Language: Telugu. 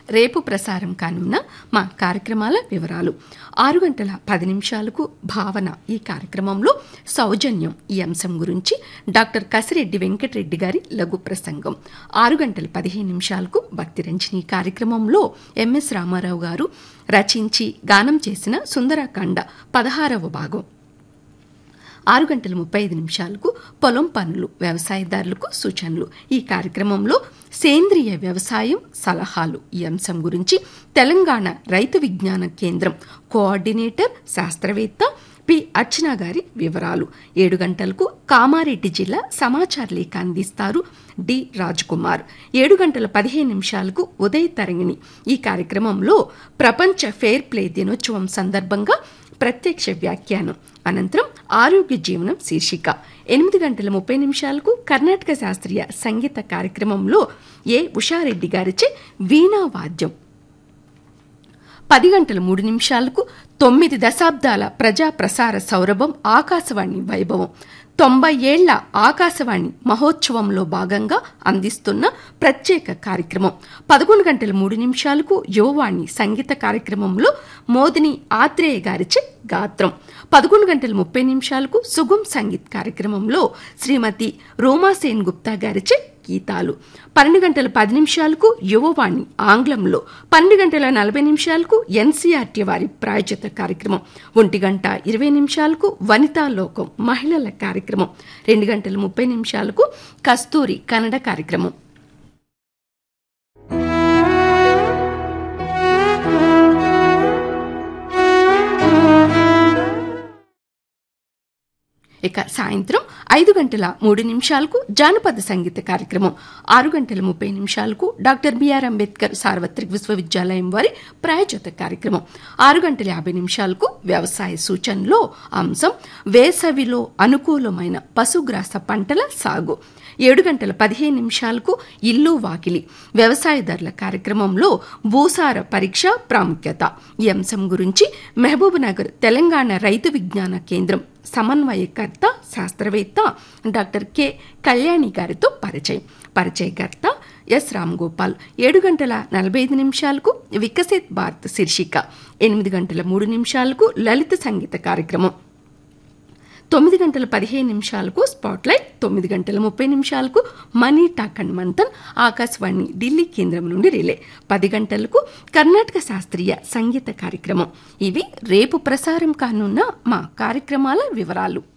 రేపు ప్రసారం కానున్న మా కార్యక్రమాల వివరాలు ఆరు గంటల పది నిమిషాలకు భావన ఈ కార్యక్రమంలో సౌజన్యం ఈ అంశం గురించి డాక్టర్ కసిరెడ్డి వెంకటరెడ్డి గారి లఘు ప్రసంగం ఆరు గంటల పదిహేను నిమిషాలకు భక్తిరంజని కార్యక్రమంలో ఎంఎస్ రామారావు గారు రచించి గానం చేసిన సుందరకాండ పదహారవ భాగం ఆరు గంటల ముప్పై ఐదు నిమిషాలకు పొలం పనులు వ్యవసాయదారులకు సూచనలు ఈ కార్యక్రమంలో సేంద్రియ వ్యవసాయం సలహాలు ఈ అంశం గురించి తెలంగాణ రైతు విజ్ఞాన కేంద్రం కోఆర్డినేటర్ శాస్త్రవేత్త పి అర్చన గారి వివరాలు ఏడు గంటలకు కామారెడ్డి జిల్లా సమాచార లేఖ అందిస్తారు డి కుమార్ ఏడు గంటల పదిహేను నిమిషాలకు ఉదయ తరంగిణి ఈ కార్యక్రమంలో ప్రపంచ ఫెయిర్ ప్లే దినోత్సవం సందర్భంగా ప్రత్యక్ష వ్యాఖ్యానం అనంతరం ఆరోగ్య జీవనం శీర్షిక ఎనిమిది గంటల ముప్పై నిమిషాలకు కర్ణాటక శాస్త్రీయ సంగీత కార్యక్రమంలో ఏ ఉషారెడ్డి గారిచే వీణా వాద్యం పది గంటల మూడు నిమిషాలకు తొమ్మిది దశాబ్దాల ప్రజా ప్రసార సౌరభం ఆకాశవాణి వైభవం తొంభై ఏళ్ల ఆకాశవాణి మహోత్సవంలో భాగంగా అందిస్తున్న ప్రత్యేక కార్యక్రమం పదకొండు గంటల మూడు నిమిషాలకు యువవాణి సంగీత కార్యక్రమంలో మోదిని ఆత్రేయ గారిచే గాత్రం పదకొండు గంటల ముప్పై నిమిషాలకు సుగం సంగీత్ కార్యక్రమంలో శ్రీమతి రోమాసేన్ గుప్తా గారిచే గీతాలు పన్నెండు గంటల పది నిమిషాలకు యువవాణి ఆంగ్లంలో పన్నెండు గంటల నలభై నిమిషాలకు ఎన్సీఆర్టీ వారి ప్రాయోజిత కార్యక్రమం ఒంటి గంట ఇరవై నిమిషాలకు వనితా లోకం మహిళల కార్యక్రమం రెండు గంటల ముప్పై నిమిషాలకు కస్తూరి కన్నడ కార్యక్రమం ఇక సాయంత్రం ఐదు గంటల మూడు నిమిషాలకు జానపద సంగీత కార్యక్రమం ఆరు గంటల ముప్పై నిమిషాలకు డాక్టర్ బిఆర్ అంబేద్కర్ సార్వత్రిక విశ్వవిద్యాలయం వారి ప్రాయోజిత కార్యక్రమం ఆరు గంటల యాభై నిమిషాలకు వ్యవసాయ సూచనలో అంశం వేసవిలో అనుకూలమైన పశుగ్రాస పంటల సాగు ఏడు గంటల పదిహేను నిమిషాలకు ఇల్లు వాకిలి వ్యవసాయదారుల కార్యక్రమంలో భూసార పరీక్ష ప్రాముఖ్యత ఈ అంశం గురించి మహబూబ్ నగర్ తెలంగాణ రైతు విజ్ఞాన కేంద్రం సమన్వయకర్త శాస్త్రవేత్త డాక్టర్ కె కళ్యాణి గారితో పరిచయం పరిచయకర్త ఎస్ రామ్ గోపాల్ ఏడు గంటల నలభై ఐదు నిమిషాలకు వికసిత్ భారత్ శీర్షిక ఎనిమిది గంటల మూడు నిమిషాలకు లలిత సంగీత కార్యక్రమం తొమ్మిది గంటల పదిహేను నిమిషాలకు స్పాట్లైట్ తొమ్మిది గంటల ముప్పై నిమిషాలకు money talk and Manthan Akashvani Delhi కేంద్రం నుండి రిలే పది గంటలకు కర్ణాటక శాస్త్రీయ సంగీత కార్యక్రమం ఇవి రేపు ప్రసారం కానున్న మా కార్యక్రమాల వివరాలు